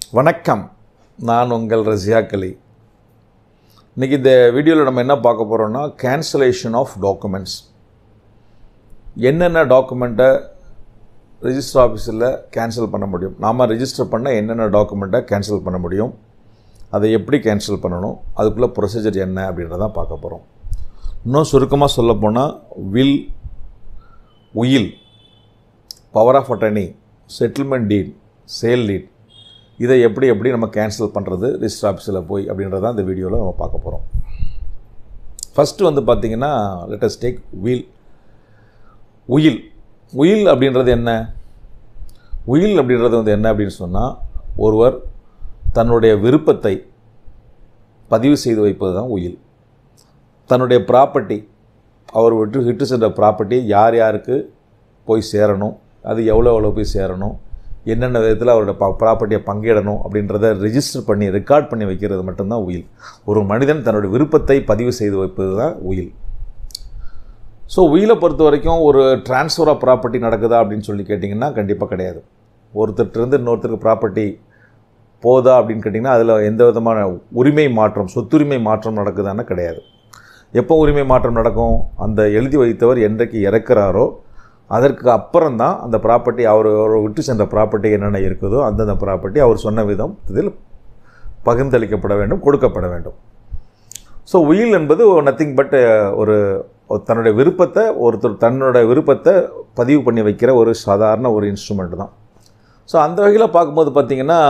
வணக்கம் நான் உங்கள் ரஷ்யா கலி இன்றைக்கி இந்த வீடியோவில் நம்ம என்ன பார்க்க போகிறோம்னா கேன்சலேஷன் ஆஃப் டாக்குமெண்ட்ஸ் என்னென்ன டாக்குமெண்ட்டை ரிஜிஸ்டர் ஆஃபீஸில் கேன்சல் பண்ண முடியும் நாம் ரிஜிஸ்டர் பண்ண என்னென்ன டாக்குமெண்ட்டை கேன்சல் பண்ண முடியும் அதை எப்படி கேன்சல் பண்ணணும் அதுக்குள்ளே ப்ரொசீஜர் என்ன அப்படின்றதான் பார்க்க போகிறோம் இன்னும் சுருக்கமாக சொல்லப்போனால் வில் உயில் power of attorney settlement deed sale deed இதை எப்படி எப்படி நம்ம கேன்சல் பண்ணுறது ரிஜிஸ்டர் ஆஃபீஸில் போய் அப்படின்றத இந்த வீடியோவில் நம்ம பார்க்க போகிறோம் ஃபஸ்ட்டு வந்து பார்த்திங்கன்னா லெட்டஸ் டேக் வீல் உயில் உயில் அப்படின்றது என்ன உயில் அப்படின்றது வந்து என்ன அப்படின்னு சொன்னால் ஒருவர் தன்னுடைய விருப்பத்தை பதிவு செய்து வைப்பது தான் உயில் தன்னுடைய ப்ராப்பர்ட்டி அவர் விட்டு விட்டு சென்ற ப்ராப்பர்ட்டி யார் யாருக்கு போய் சேரணும் அது எவ்வளோ எவ்வளோ போய் சேரணும் என்னென்ன விதத்தில் அவரோட ப ப்ராப்பர்ட்டியை பங்கிடணும் அப்படின்றத ரிஜிஸ்டர் பண்ணி ரெக்கார்ட் பண்ணி வைக்கிறது மட்டும்தான் உயில் ஒரு மனிதன் தன்னுடைய விருப்பத்தை பதிவு செய்து வைப்பது தான் உயில் ஸோ உயிலை பொறுத்த வரைக்கும் ஒரு டிரான்ஸ்ஃபர் ஆஃப் ப்ராப்பர்ட்டி நடக்குதா அப்படின்னு சொல்லி கேட்டிங்கன்னா கண்டிப்பாக கிடையாது ஒருத்தர்கிட்டருந்து இன்னொருத்தருக்கு ப்ராப்பர்ட்டி போதா அப்படின்னு கேட்டிங்கன்னா அதில் எந்த விதமான உரிமை மாற்றம் சொத்துரிமை மாற்றம் நடக்குதான்னு கிடையாது எப்போ உரிமை மாற்றம் நடக்கும் அந்த எழுதி வைத்தவர் என்றைக்கு இறக்குறாரோ அதற்கு அப்புறம் தான் அந்த ப்ராப்பர்ட்டி அவர் அவர் விட்டு சென்ற ப்ராப்பர்ட்டி என்னென்ன இருக்குதோ அந்தந்த ப்ராப்பர்ட்டி அவர் சொன்ன விதம் இதில் பகிர்ந்தளிக்கப்பட வேண்டும் கொடுக்கப்பட வேண்டும் ஸோ உயில் என்பது நத்திங் பட் ஒரு தன்னுடைய விருப்பத்தை ஒருத்தர் தன்னோட விருப்பத்தை பதிவு பண்ணி வைக்கிற ஒரு சாதாரண ஒரு இன்ஸ்ட்ருமெண்ட் தான் ஸோ அந்த வகையில் பார்க்கும்போது பார்த்திங்கன்னா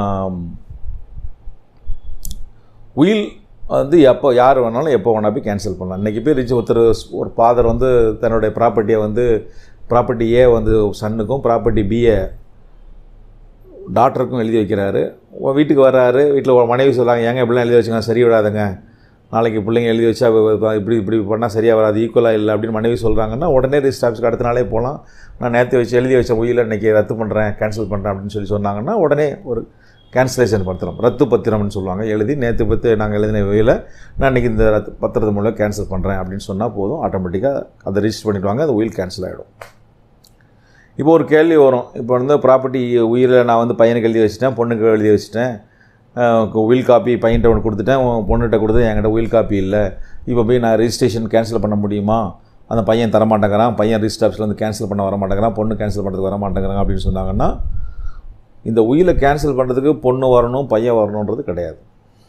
உயில் வந்து எப்போ யார் வேணாலும் எப்போ வேணா போய் கேன்சல் பண்ணலாம் இன்றைக்கி போய் ரிச் ஒருத்தர் ஒரு ஃபாதர் வந்து தன்னுடைய ப்ராப்பர்ட்டியை வந்து ப்ராப்பர்ட்டி ஏ வந்து சன்னுக்கும் ப்ராப்பர்ட்டி பிஏ டாக்டருக்கும் எழுதி வைக்கிறாரு வீட்டுக்கு வர்றாரு வீட்டில் மனைவி சொல்கிறாங்க ஏங்க இப்படிலாம் எழுதி வச்சுங்க சரி விடாதுங்க நாளைக்கு பிள்ளைங்க எழுதி வச்சா இப்படி இப்படி பண்ணால் சரியாக வராது ஈக்குவலாக இல்லை அப்படின்னு மனைவி சொல்கிறாங்கன்னா உடனே ரிஜிஸ்டர் ஆஃபீஸ்க்கு அடுத்த நாளே போகலாம் நான் நேற்று வச்சு எழுதி வச்ச உயிரில் இன்றைக்கி ரத்து பண்ணுறேன் கேன்சல் பண்ணுறேன் அப்படின்னு சொல்லி சொன்னாங்கன்னா உடனே ஒரு கேன்சலேஷன் பத்திரம் ரத்து பத்திரம்னு சொல்லுவாங்க எழுதி நேற்று பத்து நாங்கள் எழுதின வகையில் நான் இன்றைக்கி இந்த ரத்து பத்திரத்து மூலம் கேன்சல் பண்ணுறேன் அப்படின்னு சொன்னால் போதும் ஆட்டோமேட்டிக்காக அதை ரிஜிஸ்டர் பண்ணிவிடுவாங்க அந்த உயில் கேன்சல் ஆகிடும் இப்போ ஒரு கேள்வி வரும் இப்போ வந்து ப்ராப்பர்ட்டி உயிரில் நான் வந்து பையனுக்கு எழுதி வச்சுட்டேன் பொண்ணுக்கு எழுதி வச்சுட்டேன் உயில் காப்பி பையன்கிட்ட ஒன்று கொடுத்துட்டேன் பொண்ணுகிட்ட கொடுத்து என்கிட்ட உயில் காப்பி இல்லை இப்போ போய் நான் ரிஜிஸ்ட்ரேஷன் கேன்சல் பண்ண முடியுமா அந்த பையன் தர மாட்டேங்கிறான் பையன் ரிஜிஸ்டர் ஆஃபீஸில் வந்து கேன்சல் பண்ண வர மாட்டேங்கிறான் பொண்ணு கேன்சல் பண்ணுறதுக்கு வர மாட்டேங்கிறாங்க அப்படின்னு சொன்னாங்கன்னா இந்த உயிலை கேன்சல் பண்ணுறதுக்கு பொண்ணு வரணும் பையன் வரணுன்றது கிடையாது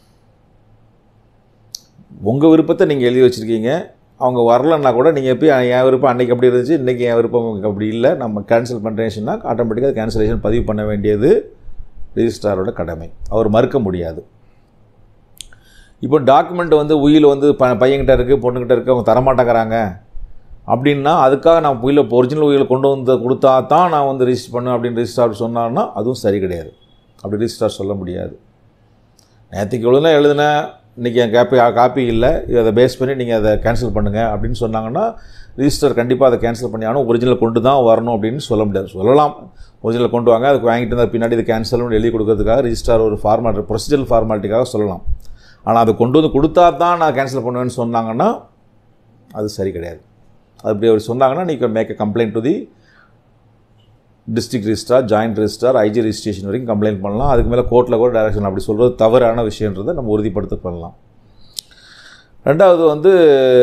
உங்கள் விருப்பத்தை நீங்கள் எழுதி வச்சுருக்கீங்க அவங்க வரலன்னா கூட நீங்கள் போய் என் விருப்பம் அன்றைக்கி அப்படி இருந்துச்சு இன்றைக்கி என் விருப்பம் அப்படி இல்லை நம்ம கேன்சல் பண்ணுறேன்னா ஆட்டோமேட்டிக்காக கேன்சலேஷன் பதிவு பண்ண வேண்டியது ரிஜிஸ்ட்ராரோட கடமை அவர் மறுக்க முடியாது இப்போ டாக்குமெண்ட் வந்து உயில் வந்து ப பையன்கிட்ட இருக்குது பொண்ணுக்கிட்ட இருக்குது அவங்க தரமாட்டேங்கிறாங்க அப்படின்னா அதுக்காக நான் உயில ஒரிஜினல் உயிலை கொண்டு வந்து கொடுத்தா தான் நான் வந்து ரிஜிஸ்டர் பண்ணேன் அப்படின்னு ரிஜிஸ்டார் சொன்னார்னா அதுவும் சரி கிடையாது அப்படி ரிஜிஸ்டார் சொல்ல முடியாது நேற்றுக்கு எவ்வளோதான் எழுதினேன் இன்றைக்கி என் காப்பி காப்பி இல்லை அதை பேஸ் பண்ணி நீங்கள் அதை கேன்சல் பண்ணுங்கள் அப்படின்னு சொன்னாங்கன்னா ரிஜிஸ்டர் கண்டிப்பாக அதை கேன்சல் பண்ணி ஆனால் ஒரிஜினல் கொண்டு தான் வரணும் அப்படின்னு சொல்ல முடியாது சொல்லலாம் ஒரிஜினல் கொண்டு வாங்க அதுக்கு வாங்கிட்டு இருந்தால் பின்னாடி இது கேன்சல்னு எழுதி கொடுக்கறதுக்காக ரிஜிஸ்டார் ஒரு ஃபார்மாலிட்டி ப்ரொசீஜரல் ஃபார்மாலிட்டிக்காக சொல்லலாம் ஆனால் அதை கொண்டு வந்து கொடுத்தா தான் நான் கேன்சல் பண்ணுவேன்னு சொன்னாங்கன்னா அது சரி கிடையாது அது அப்படி அவர் சொன்னாங்கன்னா நீங்கள் make a complaint to the district registrar joint registrar IG registration வரைக்கும் கம்ப்ளைண்ட் பண்ணலாம் அதுக்கு மேலே கோர்ட்டில் கூட டைரக்ஷன் அப்படி சொல்கிறது தவறான விஷயன்றதை நம்ம உறுதிப்படுத்த பண்ணலாம் ரெண்டாவது வந்து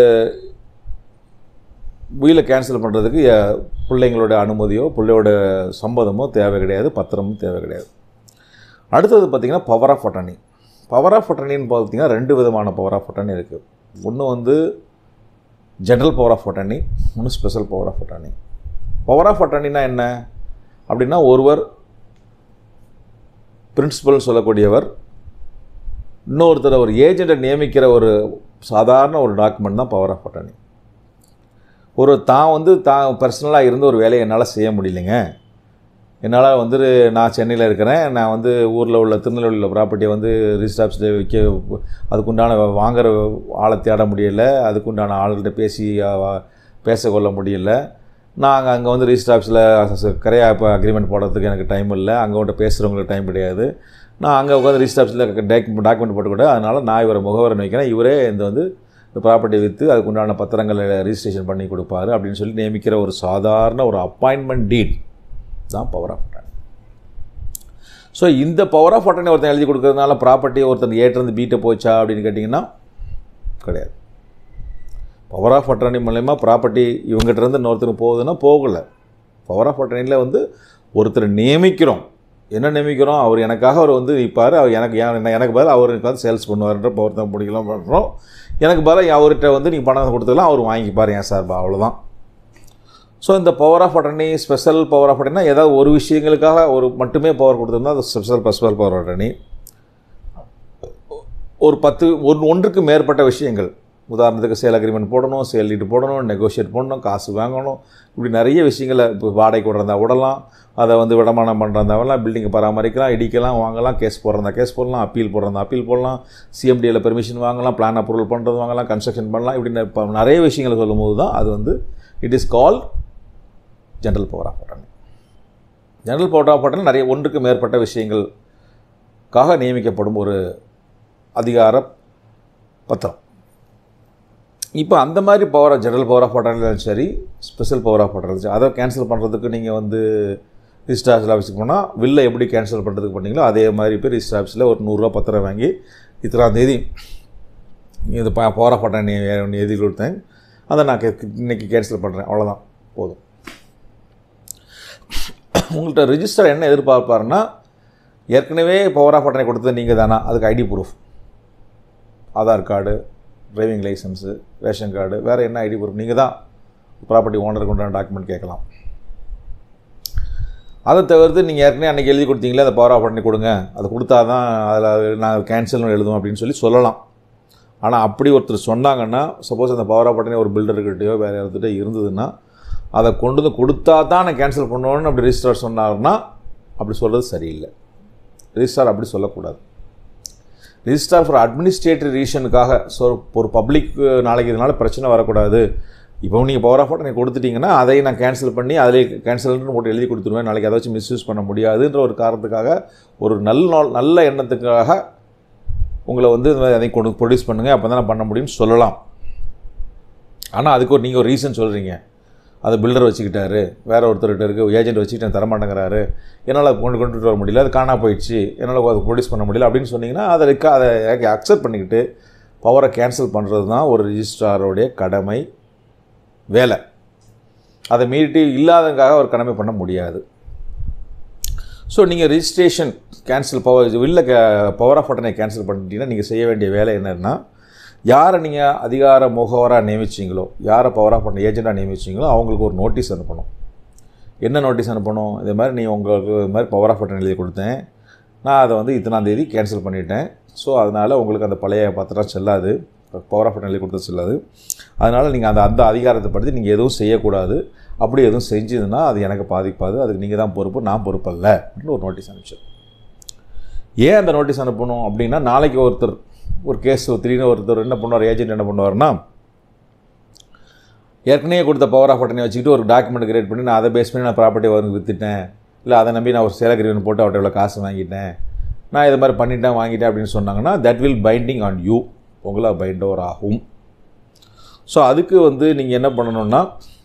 உயிலை கேன்சல் பண்ணுறதுக்கு பிள்ளைங்களோட அனுமதியோ பிள்ளையோட சம்மதமோ தேவை கிடையாது பத்திரமும் தேவை கிடையாது அடுத்தது பார்த்திங்கன்னா power of attorney power of அட்டர்னின்னு பார்த்திங்கன்னா ரெண்டு விதமான பவர் ஆஃப் அட்டர்னி இருக்குது ஒன்று வந்து ஜென்ரல் பவர் ஆஃப் அட்டர்னி ஒன்று special power of attorney power of அட்டர்னினா என்ன அப்படின்னா ஒருவர் பிரின்சிபல் சொல்லக்கூடியவர் இன்னொருத்தர் ஒரு ஏஜெண்ட்டை நியமிக்கிற ஒரு சாதாரண ஒரு டாக்குமெண்ட் தான் பவர் ஆஃப் அட்டர்னி ஒரு தான் வந்து தான் பர்சனலாக இருந்து ஒரு வேலையை என்னால் செய்ய முடியலைங்க என்னால் வந்து நான் சென்னையில் இருக்கிறேன் நான் வந்து ஊரில் உள்ள திருநெல்வேலியில் ப்ராப்பர்ட்டியை வந்து ரிஜிஸ்டர் ஆஃபீஸில் விற்க அதுக்குண்டான வாங்குகிற ஆளை தேட முடியலை அதுக்குண்டான ஆள்கிட்ட பேசி பேச கொள்ள முடியல நாங்கள் அங்கே வந்து ரிஜிஸ்டர் ஆஃபீஸில் கரையா இப்போ அக்ரிமெண்ட் போடுறதுக்கு எனக்கு டைம் இல்லை அங்கே விட்ட பேசுகிறவங்களுக்கு டைம் கிடையாது நான் அங்கே உட்காந்து ரிஜிஸ்டர் ஆஃபீஸில் டாக்குமெண்ட் போட்டு கூட அதனால் நான் இவரை முகவரன் வைக்கிறேன் இவரே இந்த வந்து இந்த ப்ராப்பர்ட்டி விற்று அதுக்கு உண்டான பத்திரங்களை ரிஜிஸ்ட்ரேஷன் பண்ணி கொடுப்பாரு அப்படின்னு சொல்லி நியமிக்கிற ஒரு சாதாரண ஒரு அப்பாயின்மெண்ட் டீட் தான் பவர் ஆஃப் அட்டர்னி ஸோ இந்த பவர் ஆஃப் அட்டர்னி ஒருத்தன் எழுதி கொடுக்கறதுனால ப்ராப்பர்ட்டி ஒருத்தன் ஏற்றிருந்து பீட்டை போச்சா அப்படின்னு கேட்டிங்கன்னா கிடையாது பவர் ஆஃப் அட்டர்னி மூலயமா ப்ராப்பர்ட்டி இவங்ககிட்ட இருந்து இன்னொருத்தருக்கு போகுதுன்னா போகலை பவர் ஆஃப் அட்டர்னியில் வந்து ஒருத்தரை நியமிக்கிறோம் என்ன நியமிக்கிறோம் அவர் எனக்காக அவர் வந்து நிற்பார் அவர் எனக்கு என் எனக்கு பதில் அவருக்கு வந்து சேல்ஸ் பண்ணுவார்ன்ற ஒருத்தன் பிடிக்கலாம் பண்ணுறோம் எனக்கு பதில் அவர்கிட்ட வந்து நீங்கள் பணம் கொடுத்துக்கலாம் அவர் வாங்கிப்பார் என் சார்பா அவ்வளோதான் ஸோ இந்த power of attorney special power of அட்டர்னா ஏதாவது ஒரு விஷயங்களுக்காக ஒரு மட்டுமே பவர் கொடுத்துருந்தா அது ஸ்பெஷல் ஸ்பெஷல் பவர் அட்டர்னி ஒரு பத்து ஒன் ஒன்றுக்கு மேற்பட்ட விஷயங்கள் உதாரணத்துக்கு சேல் அக்ரிமெண்ட் போடணும் சேல் லீடு போடணும் நெகோஷியேட் பண்ணணும் காசு வாங்கணும் இப்படி நிறைய விஷயங்களை இப்போ வாடகை விடுறதா விடலாம் அதை வந்து விடமானம் பண்ணுறதாவெல்லாம் பில்டிங்கை பராமரிக்கலாம் இடிக்கலாம் வாங்கலாம் கேஸ் போடுறதா கேஸ் போடலாம் அப்பீல் போடுறதா அப்பீல் போடலாம் சிஎம்டியில் பெர்மிஷன் வாங்கலாம் பிளான் அப்ரூவல் பண்ணுறது வாங்கலாம் கன்ஸ்ட்ரக்ஷன் பண்ணலாம் இப்படி நெ- ப- நிறைய விஷயங்களை சொல்லும்போது தான் அது வந்து it is call general power of attorney general power of attorney நிறைய ஒன்றுக்கு மேற்பட்ட விஷயங்களுக்காக நியமிக்கப்படும் ஒரு அதிகார பத்திரம் இப்போ அந்த மாதிரி power general power of attorney சரி ஸ்பெஷல் பவர் ஆஃப் அட்டர்னி சரி அதை கேன்சல் பண்ணுறதுக்கு நீங்கள் வந்து ரிஜிஸ்டர் ஆஃபீஸுக்கு போனால் வில்லை எப்படி கேன்சல் பண்ணுறதுக்கு பண்ணீங்களோ அதே மாதிரி போய் ரிஜிஸ்டர் ஆஃபீஸில் ஒரு நூறுரூவா பத்திரம் வாங்கி இத்தனாம் தேதி இது ப பவர் ஆஃப் அட்டர்னி எழுதி கொடுத்தேன் அதை நான் கே- இன்னைக்கு கேன்சல் பண்ணுறேன் அவ்வளோதான் போதும் உங்கள்கிட்ட ரிஜிஸ்டர் என்ன எதிர்பார்ப்பாருன்னா ஏற்கனவே பவர் ஆஃப் அட்டர்னி கொடுத்தது நீங்கள் தானா அதுக்கு ID proof Aadhaar card driving licence ration card வேறு என்ன ஐடி ப்ரூஃப் நீங்கள் தான் ப்ராப்பர்ட்டி ஓனருக்கு உண்டான டாக்குமெண்ட் கேட்கலாம் அதை தவிர்த்து நீங்கள் ஏற்கனவே அன்றைக்கி எழுதி கொடுத்தீங்களே அந்த பவர் ஆஃப் அட்டர்னி கொடுங்க அதை கொடுத்தா தான் அதில் நான் கேன்சல்னு எழுதுவோம் அப்படின்னு சொல்லி சொல்லலாம் ஆனால் அப்படி ஒருத்தர் சொன்னாங்கன்னா சப்போஸ் அந்த பவர் ஆஃப் அட்டர்னி ஒரு பில்டர்கிட்டயோ வேறு யார்கிட்ட இருந்ததுன்னா அதை கொண்டு வந்து கொடுத்தா தான் நான் கேன்சல் பண்ணுவேன்னு அப்படி ரிஜிஸ்டார் சொன்னார்னா அப்படி சொல்கிறது சரியில்லை ரிஜிஸ்டார் அப்படி சொல்லக்கூடாது ரிஜிஸ்டார் ஃபார் அட்மினிஸ்ட்ரேட்டிவ் ரீசனுக்காக ஸோ ஒரு பப்ளிக் நாளைக்கு இதனால் பிரச்சனை வரக்கூடாது இப்போ நீங்கள் பவர் ஆஃப் அட்டர்னி கொடுத்துட்டீங்கன்னா அதை நான் கேன்சல் பண்ணி அதிலே கேன்சல்னு போட்டு எழுதி கொடுத்துருவேன் நாளைக்கு அதை வச்சு மிஸ்யூஸ் பண்ண முடியாதுன்ற ஒரு காரணத்துக்காக ஒரு நல்ல நாள் நல்ல எண்ணத்துக்காக உங்களை வந்து இந்த மாதிரி அதை கொண்டு ப்ரொடியூஸ் பண்ணுங்கள் அப்போ தான் நான் பண்ண முடியும்னு சொல்லலாம் ஆனால் அதுக்கு ஒரு நீங்கள் ஒரு ரீசன் சொல்கிறீங்க அதை பில்டர் வச்சுக்கிட்டாரு வேற ஒருத்தர்கிட்ட இருக்குது ஏஜென்ட் வச்சுக்கிட்டு தரமாட்டேங்கிறாரு என்னால் அதை கொண்டு கொண்டுட்டு வர முடியல அது காணா போயிடுச்சு என்னால் அதை ப்ரொடியூஸ் பண்ண முடியல அப்படின்னு சொன்னீங்கன்னா அதை இருக்க அதை அக்செப்ட் பண்ணிக்கிட்டு பவரை கேன்சல் பண்ணுறது தான் ஒரு ரிஜிஸ்ட்ராரோடைய கடமை வேலை அதை மீறிட்டு இல்லாததுக்காக ஒரு கடமை பண்ண முடியாது ஸோ நீங்கள் ரிஜிஸ்ட்ரேஷன் கேன்சல் பவர் இல்லை பவர் ஆஃப் அட்டனை கேன்சல் பண்ணிட்டீங்கன்னா நீங்கள் செய்ய வேண்டிய வேலை என்னன்னா யாரை நீங்கள் அதிகார முகவராக நியமிச்சிங்களோ யாரை பவர் ஆஃப் பண்ண ஏஜெண்டாக நியமிச்சிங்களோ அவங்களுக்கு ஒரு நோட்டீஸ் அனுப்பணும் என்ன நோட்டீஸ் அனுப்பணும் இதே மாதிரி நீ உங்களுக்கு இது மாதிரி பவர் ஆஃப் அட்டன் எழுதி கொடுத்தேன் நான் அதை வந்து இத்தனாம் தேதி கேன்சல் பண்ணிட்டேன் ஸோ அதனால் உங்களுக்கு அந்த பழைய பத்திரம் செல்லாது பவர் ஆஃப் அட்டன் எழுதி கொடுத்தது செல்லாது அதனால் நீங்கள் அந்த அந்த அதிகாரத்தை பற்றி நீங்கள் எதுவும் செய்யக்கூடாது அப்படி எதுவும் செஞ்சதுன்னா அது எனக்கு பாதிப்பாது அதுக்கு நீங்கள் தான் பொறுப்பு நான் பொறுப்பல்ல அப்படின்னு ஒரு நோட்டீஸ் அனுப்பிச்சு ஏன் அந்த நோட்டீஸ் அனுப்பணும் அப்படின்னா நாளைக்கு ஒருத்தர் ஒரு கேஸ் திடீர்னு ஒருத்தர் என்ன பண்ணுவார் ஏஜென்ட் என்ன பண்ணுவார்னா ஏற்கனவே கொடுத்த பவர் ஆஃப் அட்டனை வச்சுக்கிட்டு ஒரு டாக்குமெண்ட் கிரியேட் பண்ணி நான் அதை பேஸ் பண்ணி நான் ப்ராப்பர்ட்டி அவருக்கு விற்றுட்டேன் இல்லை அதை நம்பி நான் ஒரு சேல் அக்ரிமெண்ட் போட்டு அவர்கிட்ட இவ்வளோ காசு வாங்கிட்டேன் நான் இது மாதிரி பண்ணிட்டேன் வாங்கிட்டேன் அப்படின்னு சொன்னாங்கன்னா that will binding on you உங்களை பைண்ட் ஓவர் ஆகும் ஸோ அதுக்கு வந்து நீங்கள் என்ன பண்ணணும்னா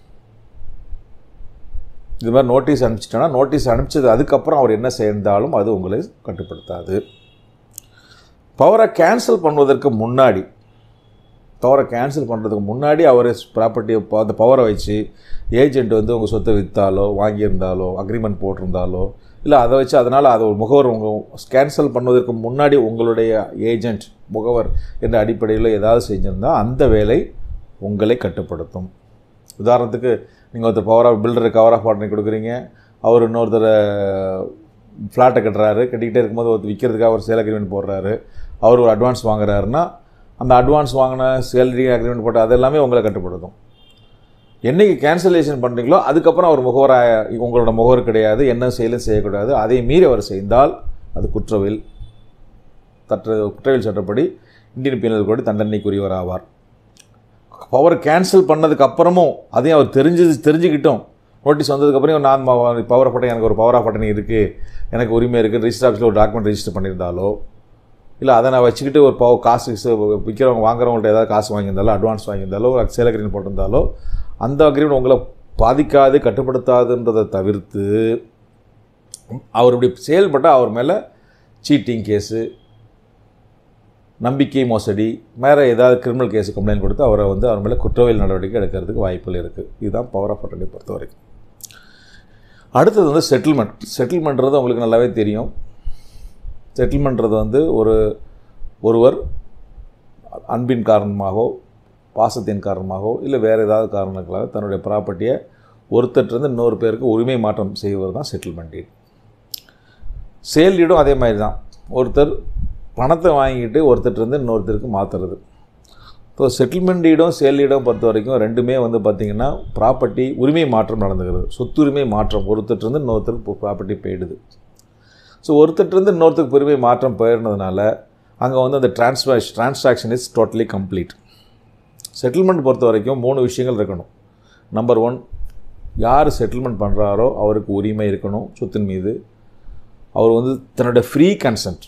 இது மாதிரி நோட்டீஸ் அனுப்பிச்சிட்டோன்னா நோட்டீஸ் அனுப்பிச்சது அதுக்கப்புறம் அவர் என்ன செய்தாலும் அது உங்களை கட்டுப்படுத்தாது பவரை கேன்சல் பண்ணுவதற்கு முன்னாடி பவரை கேன்சல் பண்ணுறதுக்கு முன்னாடி அவர் ப்ராப்பர்ட்டியை அந்த பவரை வச்சு ஏஜென்ட் வந்து உங்கள் சொத்தை விற்றாலோ வாங்கியிருந்தாலோ அக்ரிமெண்ட் போட்டிருந்தாலோ இல்லை அதை வச்சு அதனால் அதை ஒரு முகவர் உங்கள் கேன்சல் பண்ணுவதற்கு முன்னாடி உங்களுடைய ஏஜென்ட் முகவர் என்ற அடிப்படையில் ஏதாவது செஞ்சிருந்தால் அந்த வேலை உங்களை கட்டுப்படுத்தும் உதாரணத்துக்கு நீங்கள் ஒருத்தர் பவர் ஆஃப் பில்டருக்கு கவர் ஆஃப் பண்ணி கொடுக்குறீங்க அவர் இன்னொருத்தர் ஃப்ளாட்டை கட்டுறாரு கட்டிக்கிட்டே இருக்கும்போது ஒருத்தர் விற்கிறதுக்காக ஒரு சேல் அக்ரிமெண்ட் போடுறாரு அவர் ஒரு அட்வான்ஸ் வாங்குறாருன்னா அந்த அட்வான்ஸ் வாங்கின சேலரி அக்ரிமெண்ட் போட்டு அது எல்லாமே உங்களை கட்டுப்படுத்தும் என்னைக்கு கேன்சலேஷன் பண்ணுறீங்களோ அதுக்கப்புறம் அவர் முகவராக உங்களோட முகவர் கிடையாது என்ன செயலும் செய்யக்கூடாது அதை மீறி அவர் செய்தால் அது குற்றவியல் தற்ற குற்றவியல் சட்டப்படி இந்தியன் பீனல் கோடு தண்டனைக்குரியவர் ஆவார் பவர் கேன்சல் பண்ணதுக்கு அப்புறமும் அதையும் அவர் தெரிஞ்சு தெரிஞ்சுக்கிட்டோம் நோட்டீஸ் வந்ததுக்கப்புறம் நான் பவர் பட்டன் எனக்கு ஒரு பவர் ஆஃப் பட்டன் இருக்குது எனக்கு உரிமை இருக்குது ரிஜிஸ்டர் ஆஃபீஸில் ஒரு டாக்குமெண்ட் ரிஜிஸ்டர் பண்ணியிருந்தாலோ இல்லை அதை நான் வச்சுக்கிட்டு ஒரு பவர் காசு ச- விற்கிறவங்க வாங்குறவங்கள்ட்ட ஏதாவது காசு வாங்கியிருந்தாலோ அட்வான்ஸ் வாங்கியிருந்தாலோ ஒரு சேல் அக்ரிமெண்ட் போட்டிருந்தாலோ அந்த அக்ரிமெண்ட் உங்களை பாதிக்காது கட்டுப்படுத்தாதுன்றதை தவிர்த்து அவர் இப்படி செயல்பட்டால் அவர் மேலே சீட்டிங் கேஸு நம்பிக்கை மோசடி வேறு ஏதாவது கிரிமினல் கேஸ் கம்ப்ளைண்ட் கொடுத்து அவரை வந்து அவர் மேலே குற்றவியல் நடவடிக்கை எடுக்கிறதுக்கு வாய்ப்புகள் இருக்குது இதுதான் பவர் ஆஃப் அட்டர்னி பொறுத்த வரைக்கும் அடுத்தது வந்து செட்டில்மெண்ட் செட்டில்மெண்ட்றது உங்களுக்கு நல்லாவே தெரியும் செட்டில்மெண்ட்றது வந்து ஒரு ஒருவர் அன்பின் காரணமாகவோ பாசத்தின் காரணமாகவோ இல்லை வேறு ஏதாவது காரணங்களாக தன்னுடைய ப்ராப்பர்ட்டியை ஒருத்தர்கிட்ட இன்னொரு பேருக்கு உரிமை மாற்றம் செய்வது தான் செட்டில்மெண்ட் டீட் சேல் டீடும் அதே மாதிரி தான் ஒருத்தர் பணத்தை வாங்கிட்டு ஒருத்தர்கிட்ட இன்னொருத்தருக்கு மாற்றுறது ஸோ செட்டில்மெண்ட் டீடும் சேல் டீடும் பொறுத்த வரைக்கும் ரெண்டுமே வந்து பார்த்திங்கன்னா ப்ராப்பர்ட்டி உரிமை மாற்றம் நடந்துக்கிறது சொத்துரிமை மாற்றம் ஒருத்தர்கிட்ட இன்னொருத்தருக்கு ப்ராப்பர்ட்டி போயிடுது ஸோ ஒருத்தர்கிட்ட இன்னொருத்தருக்கு உரிமை மாற்றம் போயிடுறதுனால அங்கே வந்து அந்த transfer transaction is totally complete settlement பொறுத்த வரைக்கும் மூணு விஷயங்கள் இருக்கணும் நம்பர் ஒன் யார் செட்டில்மெண்ட் பண்ணுறாரோ அவருக்கு உரிமை இருக்கணும் சொத்தின் மீது அவர் வந்து தன்னுடைய ஃப்ரீ கன்சென்ட்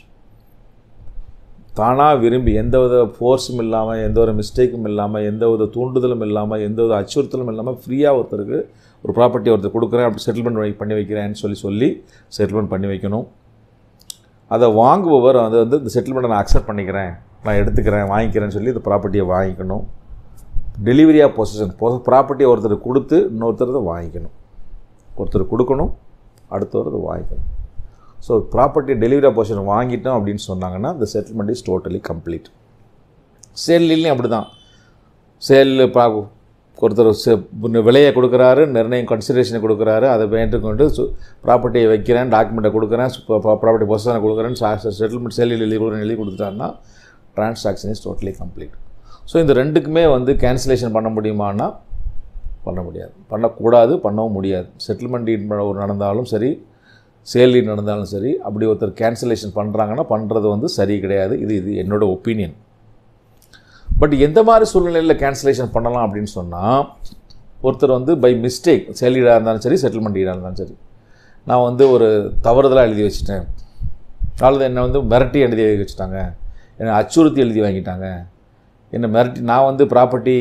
தானாக விரும்பி எந்த வித ஃபோர்ஸும் இல்லாமல் எந்த ஒரு மிஸ்டேக்கும் இல்லாமல் எந்த வித தூண்டுதலும் இல்லாமல் எந்த வித அச்சுறுத்தலும் இல்லாமல் ஃப்ரீயாக ஒருத்தருக்கு ஒரு ப்ராப்பர்ட்டி ஒருத்தர் கொடுக்குறேன் அப்படி செட்டில்மெண்ட் பண்ணி வைக்கிறேன்னு சொல்லி சொல்லி செட்டில்மெண்ட் பண்ணி வைக்கணும் அதை வாங்குபவர் அது வந்து இந்த செட்டில்மெண்ட்டை நான் அக்செப்ட் பண்ணிக்கிறேன் நான் எடுத்துக்கிறேன் வாங்கிக்கிறேன்னு சொல்லி இந்த ப்ராப்பர்ட்டியை வாங்கிக்கணும் டெலிவரி ஆஃப் பொசிஷன் ப்ராப்பர்ட்டியை ஒருத்தர் கொடுத்து இன்னொருத்தர் அதை வாங்கிக்கணும் ஒருத்தர் கொடுக்கணும் அடுத்தவர் அதை வாங்கிக்கணும் so property delivery of possession வாங்கிட்டோம் அப்படின்னு சொன்னாங்கன்னா இந்த செட்டில்மெண்ட் இஸ் டோட்டலி கம்ப்ளீட் சேல்லையும் அப்படி தான் சேல் பா ஒருத்தர் செ- விலையை கொடுக்குறாரு நிர்ணயம் கன்சிடரேஷனை கொடுக்குறாரு அதை வேண்டுகொண்டு ப்ராப்பர்ட்டியை வைக்கிறேன் டாக்குமெண்ட்டை கொடுக்குறேன் ப்ராப்பர்ட்டி பொசிஷனை கொடுக்குறேன்னு செட்டில்மெண்ட் சேல் எழுதி கொடுக்குறேன் எழுதி கொடுத்துட்டாங்கன்னா transaction is totally complete so இந்த ரெண்டுக்குமே வந்து கேன்சலேஷன் பண்ண முடியுமான்னா பண்ண முடியாது பண்ணக்கூடாது பண்ணவும் முடியாது செட்டில்மெண்ட் டீட் ஒரு நடந்தாலும் சரி சேல் டீட் நடந்தாலும் சரி அப்படி ஒருத்தர் கேன்சலேஷன் பண்ணுறாங்கன்னா பண்ணுறது வந்து சரி கிடையாது இது இது என்னோட ஒப்பீனியன் பட் எந்த மாதிரி சூழ்நிலையில் கேன்சலேஷன் பண்ணலாம் அப்படின்னு சொன்னால் ஒருத்தர் வந்து பை மிஸ்டேக் சேல் டீடாக இருந்தாலும் சரி செட்டில்மெண்ட் டீடாக இருந்தாலும் சரி நான் வந்து ஒரு தவறுதலாக எழுதி வச்சுட்டேன் அல்லது என்னை வந்து மிரட்டி எழுதி வச்சுட்டாங்க என்னை அச்சுறுத்தி எழுதி வாங்கிட்டாங்க என்னை மிரட்டி நான் வந்து property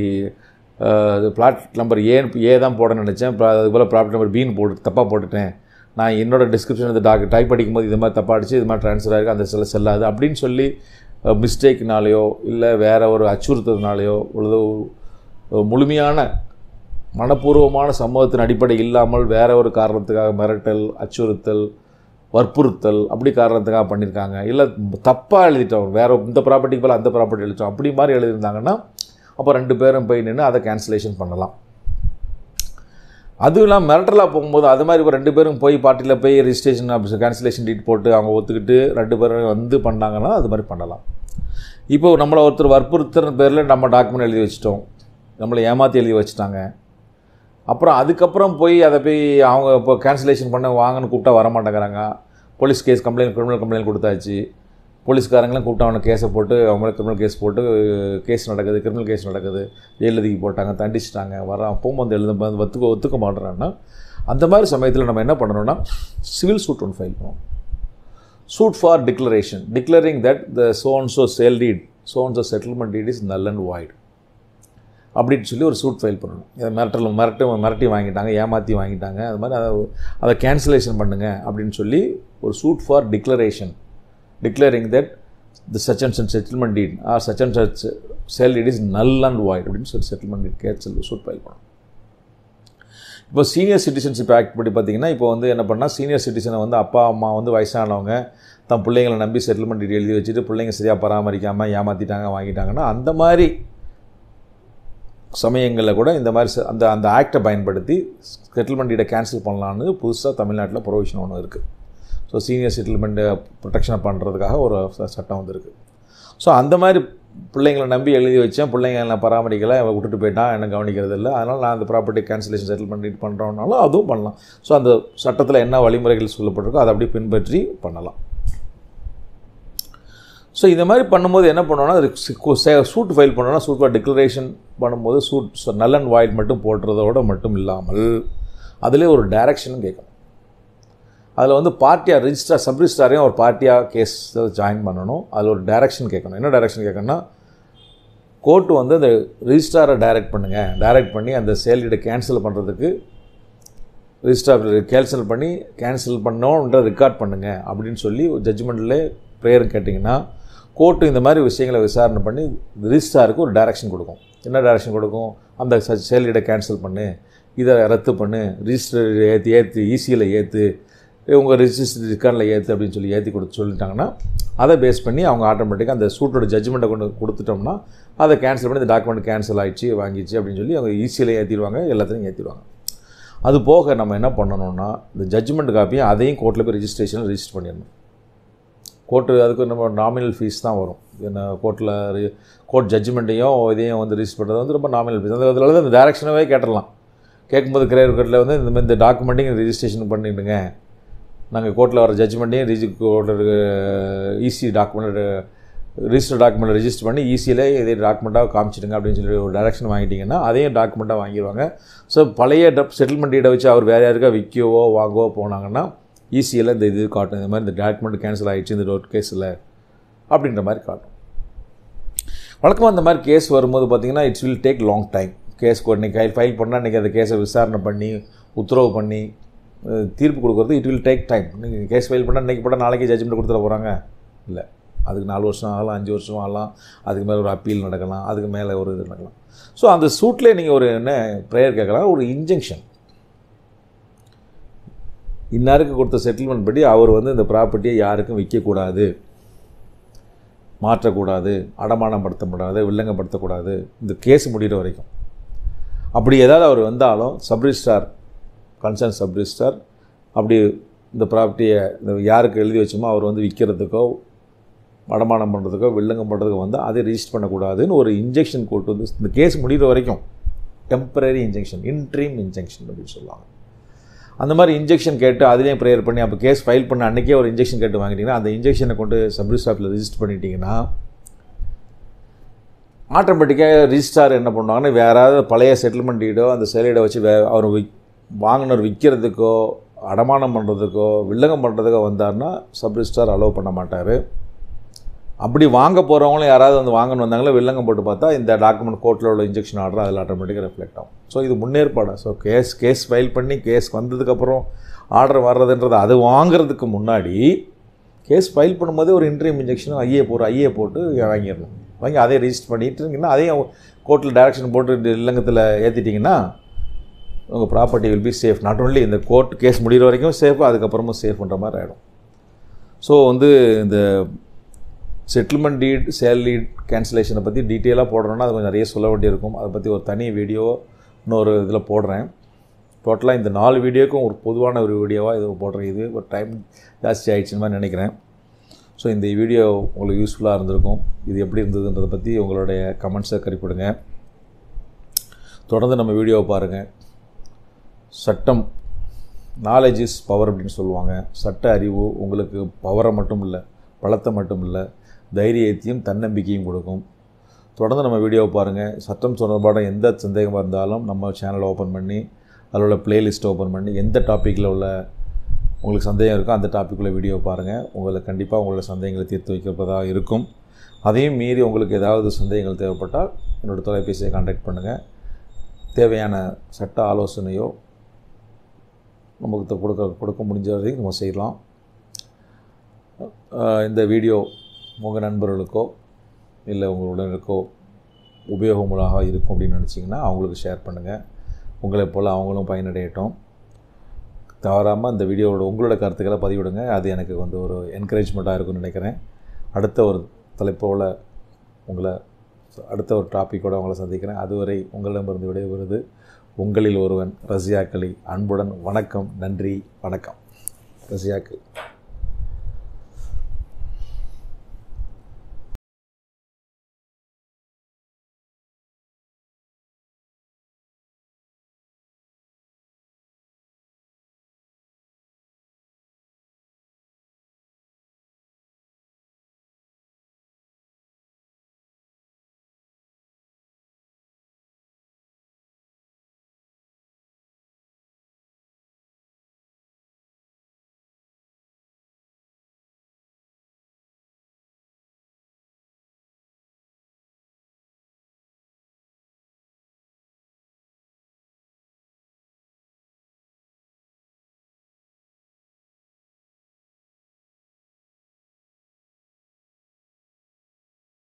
flat number A A தான் போட நினச்சேன் அது போல் ப்ராப்பர்ட்டி நம்பர் பின்னு போட்டு தப்பாக போட்டுட்டேன் நான் என்னோட டிஸ்கிரிப்ஷன் இந்த டாக் டைப் படிக்கும்போது இது மாதிரி தப்பாக அடிச்சு இது மாதிரி ட்ரான்ஸ்ஃபர் ஆகிருக்கு அந்த செல்ல செல்லாது அப்படின்னு சொல்லி மிஸ்டேக்னாலேயோ இல்லை வேறு ஒரு அச்சுறுத்ததுனாலையோ அல்லது ஒரு முழுமையான மனப்பூர்வமான சம்பவத்தின் அடிப்படை இல்லாமல் வேற ஒரு காரணத்துக்காக மிரட்டல் அச்சுறுத்தல் வற்புறுத்தல் அப்படி காரணத்துக்காக பண்ணியிருக்காங்க இல்லை தப்பாக எழுதிட்டோம் வேற இந்த ப்ராப்பர்ட்டிக்கு போல் அந்த ப்ராப்பர்ட்டி எழுதிட்டோம் அப்படி மாதிரி எழுதியிருந்தாங்கன்னா அப்போ ரெண்டு பேரும் போய் நின்று அதை கேன்சலேஷன் பண்ணலாம் அதுவும் இல்லாமல் மிரட்டலாக போகும்போது அது மாதிரி ஒரு ரெண்டு பேரும் போய் பார்ட்டியில் போய் ரிஜிஸ்ட்ரேஷன் ஆஃபீஸ் கேன்சலேஷன் டீட் போட்டு அவங்க ஒத்துக்கிட்டு ரெண்டு பேரும் வந்து பண்ணாங்கன்னா அது மாதிரி பண்ணலாம் இப்போ நம்மளை ஒருத்தர் வற்புறுத்துற பேரில் நம்ம டாக்குமெண்ட் எழுதி வச்சிட்டோம் நம்மளை ஏமாற்றி எழுதி வச்சுட்டாங்க அப்புறம் அதுக்கப்புறம் போய் அதை போய் அவங்க இப்போ கேன்சலேஷன் பண்ண வாங்கன்னு கூப்பிட்டா வர மாட்டேங்கிறாங்க police case complaint criminal complaint கொடுத்தாச்சு போலீஸ்காரங்களும் கூப்பிட்டு அவனை கேஸை போட்டு அவங்க மேலே கிரிமினல் கேஸ் போட்டு கேஸ் நடக்குது கிரிமினல் கேஸ் நடக்குது ஜெயிலதிக்கு போட்டாங்க தண்டிச்சிட்டாங்க வரான் போகும்போது எழுத ஒத்துக்க ஒத்துக்க மாட்டேறான்னா அந்த மாதிரி சமயத்தில் நம்ம என்ன பண்ணணும்னா சிவில் சூட் ஒன்று ஃபைல் பண்ணுவோம் suit for declaration declaring that the so and so sale deed so and so settlement deed is null and void அப்படின்னு சொல்லி ஒரு சூட் ஃபைல் பண்ணணும் இதை மிரட்டல் மிரட்டு மிரட்டி வாங்கிட்டாங்க ஏமாற்றி வாங்கிட்டாங்க அது மாதிரி அதை அதை கேன்சலேஷன் பண்ணுங்க அப்படின்னு சொல்லி ஒரு suit for declaration declaring that the such and such settlement deed or such and such sale deed is null and void அப்படின்னு சொல்லி settlement deed cancel suit file பண்ணணும் இப்போ சீனியர் சிட்டிசன்ஷிப் ஆக்ட் படி பார்த்தீங்கன்னா இப்போ வந்து என்ன பண்ணால் சீனியர் சிட்டிசனை வந்து அப்பா அம்மா வந்து வயசானவங்க தன் பிள்ளைங்களை நம்பி செட்டில்மெண்ட் டீட் எழுதி வச்சுட்டு பிள்ளைங்க சரியாக பராமரிக்காமல் ஏமாற்றிட்டாங்க வாங்கிட்டாங்கன்னா அந்த மாதிரி சமயங்களில் கூட இந்த மாதிரி ச- அந்த அந்த ஆக்டை பயன்படுத்தி செட்டில்மெண்ட் டீடை கேன்சல் பண்ணலான்னு புதுசாக தமிழ்நாட்டில் ப்ரொவிஷன் ஒன்று இருக்குது ஸோ சீனியர் செட்டில்மெண்ட்டை ப்ரொடெக்ஷனை பண்ணுறதுக்காக ஒரு ச- சட்டம் வந்திருக்கு ஸோ அந்த மாதிரி பிள்ளைங்களை நம்பி எழுதி வச்சேன் பிள்ளைங்க என்ன பராமரிக்கலை அவன் விட்டுட்டு போயிட்டான் என்ன கவனிக்கிறது இல்லை அதனால் நான் அந்த ப்ராப்பர்ட்டி கேன்சலேஷன் செட்டில்மெண்ட் டீட் பண்ணுறோம்னாலும் அதுவும் பண்ணலாம் ஸோ அந்த சட்டத்தில் என்ன வழிமுறைகள் சொல்லப்பட்டிருக்கோ அதை அப்படியே பின்பற்றி பண்ணலாம் ஸோ இந்த மாதிரி பண்ணும்போது என்ன பண்ணோன்னா சூட் ஃபைல் பண்ணோன்னா சூட் ஃபார் டிக்ளரேஷன் பண்ணும்போது சூட் நல் அண்ட் வாய்ட் மட்டும் போடுறதோட மட்டும் இல்லாமல் அதிலே ஒரு டைரக்ஷனும் கேட்கணும் அதில் வந்து பார்ட்டியாக ரிஜிஸ்டர் சப் ரிஜிஸ்டாரையும் ஒரு பார்ட்டியாக கேஸ் ஜாயின் பண்ணணும் அதில் ஒரு டைரக்ஷன் கேட்கணும் என்ன டைரக்ஷன் கேட்கணும்னா கோர்ட்டு வந்து அந்த ரிஜிஸ்டாரை டைரக்ட் பண்ணுங்கள் டைரக்ட் பண்ணி அந்த சேல்டீடை கேன்சல் பண்ணுறதுக்கு ரிஜிஸ்டர் கேன்சல் பண்ணி கேன்சல் பண்ணோன்ற ரெக்கார்ட் பண்ணுங்கள் அப்படின்னு சொல்லி ஜட்ஜ்மெண்ட்டில் ப்ரேயர் கேட்டிங்கன்னா கோர்ட்டு இந்த மாதிரி விஷயங்களை விசாரணை பண்ணி ரிஜிஸ்டாருக்கு ஒரு டைரக்ஷன் கொடுக்கும் என்ன டைரக்ஷன் கொடுக்கும் அந்த செயலீடை கேன்சல் பண்ணு இதை ரத்து பண்ணு ரிஜிஸ்டர் ஏற்றி ஏற்று ஈஸியில் ஏற்று உங்கள் ரிஜிஸ்டர் ரிக்கார்டில் ஏற்று அப்படின்னு சொல்லி ஏற்றி கொடுத்து சொல்லிட்டாங்கன்னா அதை பேஸ் பண்ணி அவங்க ஆட்டோமேட்டிக்காக அந்த சூட்டோட ஜட்ஜ்மெண்ட்டை கொண்டு கொடுத்துட்டோம்னா அதை கேன்சல் பண்ணி இந்த டாக்குமெண்ட் கேன்சல் ஆயிடுச்சு வாங்கிச்சு அப்படின்னு சொல்லி அவங்க ஈஸியில் ஏற்றிடுவாங்க எல்லாத்தையும் ஏற்றிடுவாங்க அது போக நம்ம என்ன பண்ணணும்னா இந்த ஜட்ஜ்மெண்ட் காப்பியை அதையும் கோர்ட்டில் போய் ரிஜிஸ்ட்ரேஷனில் ரிஜிஸ்டர் பண்ணிடணும் கோர்ட்டு அதுக்கு நம்ம நாமினல் ஃபீஸ் தான் வரும் என்ன கோர்ட்டில் கோர்ட் ஜட்ஜ்மெண்ட்டையும் இதையும் வந்து ரிஜிஸ்டர் பண்ணுறது வந்து ரொம்ப நாமினல் ஃபீஸ் அந்த அதில் வந்து அந்த டேரக்ஷனாகவே கேட்டுடலாம் கேட்கும்போது கிரேர் கோர்ட்டில் வந்து இந்த மாதிரி இந்த டாக்குமெண்ட்டையும் ரிஜிஸ்ட்ரேஷன் பண்ணிவிடுங்க நாங்கள் கோர்ட்டில் வர ஜட்ஜ்மெண்ட்டையும் ரிஜி கோர்ட்டில் EC document register document register பண்ணி ஈஸியில் இதே டாக்குமெண்ட்டாக காமிச்சிடுங்க அப்படின்னு சொல்லி ஒரு டேரக்ஷன் வாங்கிட்டீங்கன்னா அதையும் டாக்குமெண்ட்டாக வாங்கிடுவாங்க ஸோ பழைய செட்டில்மெண்ட் டீடை வச்சு அவர் வேறு யாருக்கா விற்கவோ வாங்கவோ போனாங்கன்னா ஈஸியில் இந்த இது காட்டும் இந்த மாதிரி இந்த டாக்குமெண்ட் கேன்சல் ஆகிடுச்சு இந்த ஒரு கேஸில் அப்படின்ற மாதிரி காட்டும் வழக்கமாக அந்த மாதிரி கேஸ் வரும்போது பார்த்தீங்கன்னா it's will take long time case இன்றைக்கி ஃபைல் ஃபைல் பண்ணால் இன்றைக்கி அந்த கேஸை விசாரணை பண்ணி உத்தரவு பண்ணி அஹ், தீர்ப்பு கொடுக்குறது இட் வில் டேக் டைம் நீங்கள் கேஸ் ஃபைல் பண்ணால் இன்றைக்கி போட்டால் நாளைக்கு ஜட்ஜ்மெண்ட் கொடுத்துட போகிறாங்க இல்லை அதுக்கு நாலு வருஷம் ஆகலாம் அஞ்சு வருஷம் ஆகலாம் அதுக்கு மேலே ஒரு அப்பீல் நடக்கலாம் அதுக்கு மேலே ஒரு இது நடக்கலாம் ஸோ அந்த சூட்லேயே நீங்கள் ஒரு என்ன ப்ரேயர் கேட்கலாம் ஒரு இன்ஜெக்ஷன் இன்னாருக்கு கொடுத்த செட்டில்மெண்ட் படி அவர் வந்து இந்த ப்ராப்பர்ட்டியை யாருக்கும் விற்கக்கூடாது மாற்றக்கூடாது அடமானப்படுத்தக்கூடாது வில்லங்கப்படுத்தக்கூடாது இந்த கேஸ் முடிகிற வரைக்கும் அப்படி ஏதாவது அவர் வந்தாலும் சப்ரிஸ்டார் கன்சர்ன் சப்ரிஸ்டார் அப்படி இந்த ப்ராப்பர்ட்டியை இந்த யாருக்கு எழுதி வச்சோமோ அவர் வந்து விற்கிறதுக்கோ அடமானம் பண்ணுறதுக்கோ வில்லங்கம் பண்ணுறதுக்கோ வந்து அதை ரிஜிஸ்டர் பண்ணக்கூடாதுன்னு ஒரு இன்ஜெக்ஷன் கொண்டு வந்து இந்த கேஸ் முடிகிற வரைக்கும் டெம்பரரி இன்ஜெக்ஷன் இன்ட்ரீம் இன்ஜெக்ஷன் அப்படின்னு சொல்லுவாங்க அந்த மாதிரி இன்ஜெக்ஷன் கேட்டு அதுலேயும் ப்ரேயர் பண்ணி அப்போ கேஸ் ஃபைல் பண்ண அன்றைக்கே ஒரு இன்ஜெக்ஷன் கேட்டு வாங்கிட்டீங்கன்னா அந்த இன்ஜெக்ஷனை கொண்டு சப்ரிஸ் ஆஃபில் ரிஜிஸ்டர் பண்ணிட்டீங்கன்னா ஆட்டோமேட்டிக்காக ரிஜிஸ்டார் என்ன பண்ணுவாங்கன்னா வேற ஏதாவது பழைய செட்டில்மெண்ட் டீடோ அந்த செயலீடை வச்சு வே அவர் விக் வாங்கினர் விற்கிறதுக்கோ அடமானம் பண்ணுறதுக்கோ வில்லங்கம் பண்ணுறதுக்கோ வந்தார்னா சப்ரிஸ்டார் அலோவ் பண்ண மாட்டார் அப்படி வாங்க போகிறவங்களும் யாராவது வந்து வாங்கன்னு வந்தாங்களோ வில்லங்கம் போட்டு பார்த்தா இந்த டாக்குமெண்ட் கோர்ட்டில் உள்ள இன்ஜெக்ஷன் ஆர்டர் அதில் ஆட்டோமேட்டிக்காக ரெஃப்ளெக்ட் ஆகும் ஸோ இது முன்னேற்பாடு ஸோ கேஸ் கேஸ் ஃபைல் பண்ணி கேஸ் வந்ததுக்கப்புறம் ஆர்டர் வர்றதுன்றது அது வாங்குறதுக்கு முன்னாடி கேஸ் ஃபைல் பண்ணும்போதே ஒரு இன்ட்ரீம் இன்ஜெக்ஷன் ஐஏ போட்டு ஐஏ போட்டு வாங்கிடணும் வாங்கி அதை ரிஜிஸ்டர் பண்ணிட்டு இருந்தீங்கன்னா அதையும் கோர்ட்டில் டைரக்ஷன் போட்டு இல்லங்கத்தில் ஏற்றிட்டிங்கன்னா உங்கள் property will be safe not only இந்த கோர்ட் கேஸ் முடிகிற வரைக்கும் சேஃப் அதுக்கப்புறமும் சேஃப்ன்ற மாதிரி ஆகிடும் ஸோ வந்து இந்த செட்டில்மெண்ட் டீட் சேல் லீட் கேன்சலேஷனை பற்றி டீட்டெயிலாக போடுறோன்னா அது கொஞ்சம் நிறைய சொல்ல வேண்டியிருக்கும் அதை பற்றி ஒரு தனி வீடியோ இன்னொரு இதில் போடுறேன் டோட்டலாக இந்த நாலு வீடியோக்கும் ஒரு பொதுவான ஒரு வீடியோவாக இது போடுறேன் இது ஒரு டைம் ஜாஸ்தி ஆயிடுச்சுன்னு மாதிரி நினைக்கிறேன் ஸோ இந்த வீடியோ உங்களுக்கு யூஸ்ஃபுல்லாக இருந்திருக்கும் இது எப்படி இருந்ததுன்றதை பற்றி உங்களுடைய கமெண்ட்ஸை கறிப்பிடுங்க தொடர்ந்து நம்ம வீடியோவை பாருங்கள் சட்டம் நாலேஜ் இஸ் பவர் அப்படின்னு சொல்லுவாங்க சட்ட அறிவு உங்களுக்கு பவரை மட்டும் இல்லை பலத்தை மட்டும் இல்லை தைரியத்தையும் தன்னம்பிக்கையும் கொடுக்கும் தொடர்ந்து நம்ம வீடியோவை பாருங்கள் சட்டம் தொடர்பான எந்த சந்தேகமாக இருந்தாலும் நம்ம சேனலை ஓப்பன் பண்ணி அதில் உள்ள பிளேலிஸ்ட் ஓப்பன் பண்ணி எந்த டாப்பிக்கில் உள்ள உங்களுக்கு சந்தேகம் இருக்கோ அந்த டாப்பிக்குள்ள வீடியோ பாருங்கள் உங்களுக்கு கண்டிப்பாக உங்களோட சந்தேகங்களை தீர்த்து வைக்கப்பதாக இருக்கும் அதையும் மீறி உங்களுக்கு ஏதாவது சந்தேகங்கள் தேவைப்பட்டால் என்னோடய தொலைபேசியை கான்டாக்ட் பண்ணுங்கள் தேவையான சட்ட ஆலோசனையோ நமக்கு த- கொடுக்க கொடுக்க முடிஞ்ச வரைக்கும் நம்ம செய்யலாம் அஹ் இந்த வீடியோ உங்கள் நண்பர்களுக்கோ இல்லை உங்கள் உடனுக்கோ உபயோகமுள்ளாக இருக்கும் அப்படின்னு நினச்சிங்கன்னா அவங்களுக்கு ஷேர் பண்ணுங்கள் உங்களை போல் அவங்களும் பயனடையட்டும் தவறாமல் இந்த வீடியோவோட உங்களோட கருத்துக்களை பதிவிடுங்க அது எனக்கு வந்து ஒரு என்கரேஜ்மெண்ட்டாக இருக்கும்னு நினைக்கிறேன் அடுத்த ஒரு தலைப்போல் உங்களை அடுத்த ஒரு டாப்பிக்கோடு உங்களை சந்திக்கிறேன் அதுவரை உங்களிடமிருந்து விடைபெறுவது உங்களில் ஒருவன் ரஷ்யாக்களி அன்புடன் வணக்கம் நன்றி வணக்கம் ரஷ்யாக்கள்